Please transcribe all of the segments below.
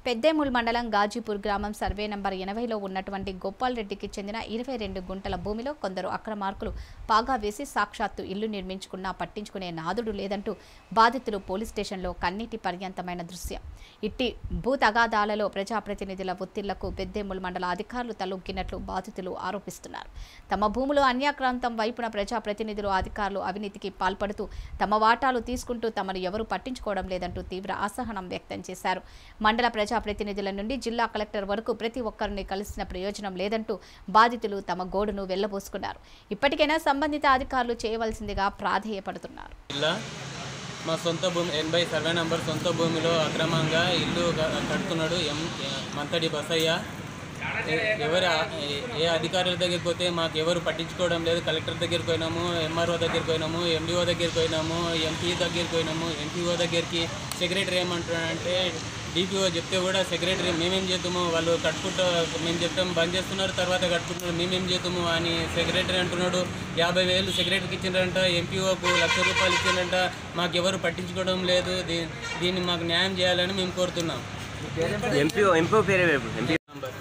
పెద్దేముల్ మండలం గాజీపూర్ గ్రామం survey number ఎనభైలో ఉన్నటువంటి గోపాల్ రెడ్డికి చెందిన ఇరవై రెండు గుంటల భూమిలో కొందరు అక్రమార్కులు పాగా వేసి సాక్షాత్తు ఇల్లు నిర్మించుకున్నా పట్టించుకునే నాదుడు లేదంటూ బాధితులు పోలీస్ స్టేషన్లో కన్నీటి పర్యంతమైన దృశ్యం ఇట్టి భూ తగాదాలలో ప్రజాప్రతినిధుల ఒత్తిళ్లకు పెద్దేముల్ మండల అధికారులు తలొగ్గినట్లు బాధితులు ఆరోపిస్తున్నారు తమ భూములు అన్యాక్రాంతం వైపున ప్రజాప్రతినిధులు అధికారులు అవినీతికి పాల్పడుతూ తమ వాటాలు తీసుకుంటూ తమను ఎవరు పట్టించుకోవడం లేదంటూ తీవ్ర అసహనం వ్యక్తం చేశారు మండల ప్రజాప్రతినిధుల నుండి జిల్లా కలెక్టర్ వరకు ప్రతి ఒక్కరిని కలిసిన ప్రయోజనం లేదంటూ బాధితులు తమ గోడును వెళ్లబోసుకున్నారు ఇప్పటికైనా సంబంధిత అధికారులు చేయవలసిందిగా ప్రాధేయపడుతున్నారు జిల్లా మా సొంత భూమి ఎనభై సర్వే నంబర్ సొంత భూమిలో అక్రమంగా ఇల్లు క- కడుతున్నాడు ఎం మంతడి బసయ్య ఎ- ఎవరి ఆ- ఏ- ఏ అధికారుల దగ్గరికి పోతే మాకు ఎవరు పట్టించుకోవడం లేదు కలెక్టర్ దగ్గరికి పోయినాము ఎంఆర్ఓ దగ్గరికి పోయినాము ఎండిఓ దగ్గరికి పోయినాము ఎంపీ దగ్గరికి పోయినాము ఎంపీఓ దగ్గరికి సెక్రటరీ ఏమంటున్నాడంటే డిపిఓ చెప్తే కూడా సెక్రటరీ మేమేం చేద్దాము వాళ్ళు కట్టుకుంటూ మేము చెప్తాం బంద్ చేస్తున్నారు తర్వాత కట్టుకుంటున్నారు మేమేం చేద్దాము అని సెక్రటరీ అంటున్నాడు యాభై వేలు సెక్రటరీకి ఇచ్చిండ్రంట ఎంపీఓకు లక్ష రూపాయలు ఇచ్చిండ్రంట మాకు ఎవరు పట్టించుకోవడం లేదు దీ దీన్ని మాకు న్యాయం చేయాలని మేము కోరుతున్నాం ఎంపీ ఎంపీ పేరే రేపు ఎంపీ నంబర్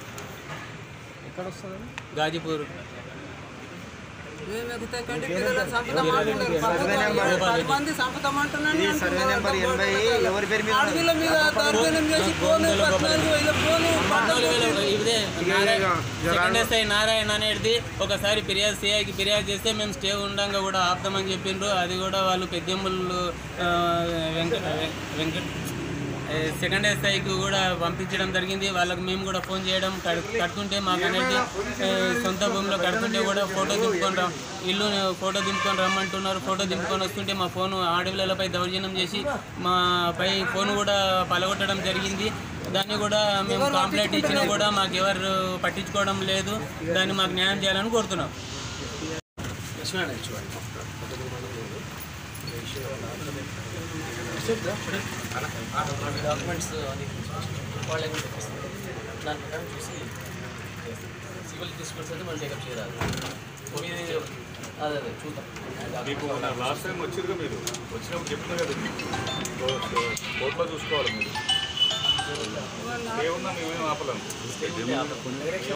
గాజీపూర్ మంది సంపుతామంటున్నాను ఈ సర్వే నెంబర్ ఎనభై ఎవరి పేరు మీద ఉన్నది? అడవిల మీద దౌర్జన్యం చేసి ఫోన్ పద్నాలుగు వేల ఫోన్ పద్నాలుగు వేలు ఇదే నారాయణ సెకండ్ ఎస్ఐ నారాయణ అనేది ఒకసారి ఫిర్యాదు సిఐకి ఫిర్యాదు చేస్తే మేము స్టే ఉండంగా కూడా ఆపుతామని చెప్పిండ్రు అది కూడా వాళ్ళు పెద్దెమ్ములు ఆ, వెంక వెంకట ఏ, సెకండ్ ఎస్ఐకి కూడా పంపించడం జరిగింది వాళ్ళకి మేము కూడా ఫోన్ చేయడం కడు- కడుతుంటే మాకు అనేది ఏ, సొంత భూమిలో కడుతుంటే కూడా ఫోటో దింపుకొని రా ఇల్లు ఫోటో దింపుకొని రమ్మంటున్నారు ఫోటో దింపుకొని వస్తుంటే మా ఫోన్ ఆడపిల్లలపై దౌర్జన్యం చేసి మా పై ఫోన్ కూడా పలగొట్టడం జరిగింది దాన్ని కూడా మేము కంప్లైంట్ ఇచ్చినా కూడా మాకు ఎవరు పట్టించుకోవడం లేదు దాన్ని మాకు న్యాయం చేయాలని కోరుతున్నాం డాక్యుమెంట్స్ అది వాళ్ళే కూడా తెప్పిస్తారు దాని ప్రకారం చూసి సివిల్ తీసుకొచ్చి అయితే మనం టేకప్ చేయాలి మీది అదే అదే చూద్దాం మీకు లాస్ట్ టైం వచ్చిరుగా మీరు వచ్చినప్పుడు చెప్తున్నా కదా కోర్టులో చూసుకోవాలి మీరు ఏమున్నా మేమేం ఆపలేము